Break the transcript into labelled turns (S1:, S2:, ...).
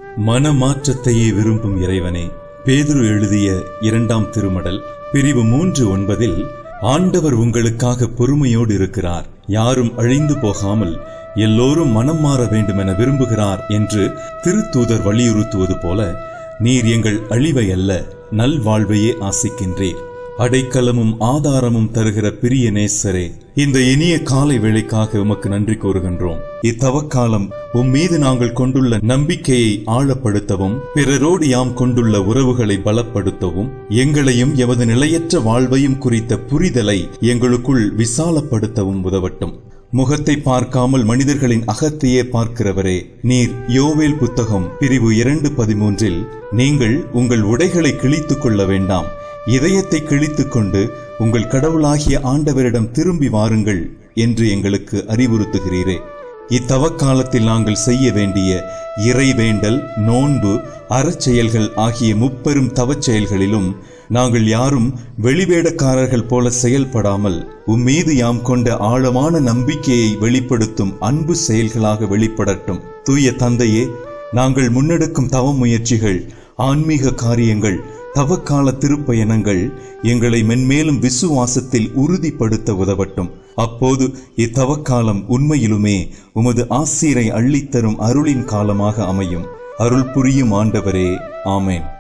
S1: மனமாற்றத்தையே விரும்பும் இறைவனே பேதுரு எழுதிய இரண்டாம் திருமடல் பிரிவு மூன்று ஒன்பதில் ஆண்டவர் உங்களுக்காக பொறுமையோடு இருக்கிறார் யாரும் அழிந்து போகாமல் எல்லோரும் மனம் மாற வேண்டும் என விரும்புகிறார் என்று திருத்தூதர் வலியுறுத்துவது போல நீர் எங்கள் அழிவை அல்ல நல்வாழ்வையே ஆசிக்கின்றீர் அடைக்கலமும் ஆதாரமும் தருகிற பிரிய நேசரே இந்த இனிய காலை வேளைக்காக உமக்கு நன்றி கூறுகின்றோம் இத்தவக்காலம் உம் மீது நாங்கள் கொண்டுள்ள நம்பிக்கையை ஆழப்படுத்தவும் பிறரோடு யாம் கொண்டுள்ள உறவுகளை பலப்படுத்தவும் எங்களையும் எமது நிலையற்ற வாழ்வையும் குறித்த புரிதலை எங்களுக்குள் விசாலப்படுத்தவும் உதவட்டும் முகத்தை பார்க்காமல் மனிதர்களின் அகத்தையே பார்க்கிறவரே நீர் யோவேல் புத்தகம் பிரிவு இரண்டு பதிமூன்றில் நீங்கள் உங்கள் உடைகளை கிழித்துக் கொள்ள வேண்டாம் இதயத்தை கிழித்துக் கொண்டு உங்கள் கடவுளாகிய ஆண்டவரிடம் திரும்பி வாருங்கள் என்று எங்களுக்கு அறிவுறுத்துகிறீரே இத்தவக்காலத்தில் நாங்கள் செய்ய வேண்டிய இறைவேண்டல் நோன்பு அறச்செயல்கள் ஆகிய முப்பெரும் தவச் செயல்களிலும் நாங்கள் யாரும் வெளிவேடக்காரர்கள் போல செயல்படாமல் உம்மீது யாம் கொண்ட ஆழமான நம்பிக்கையை வெளிப்படுத்தும் அன்பு செயல்களாக வெளிப்படட்டும் தூய தந்தையே நாங்கள் முன்னெடுக்கும் தவ முயற்சிகள் ஆன்மீக காரியங்கள் தவக்கால திருப்பயணங்கள் எங்களை மென்மேலும் விசுவாசத்தில் உறுதிப்படுத்த உதவட்டும் அப்போது இத்தவக்காலம் உண்மையிலுமே உமது ஆசீரை அள்ளித்தரும் அருளின் காலமாக அமையும் அருள் புரியும் ஆண்டவரே ஆமேன்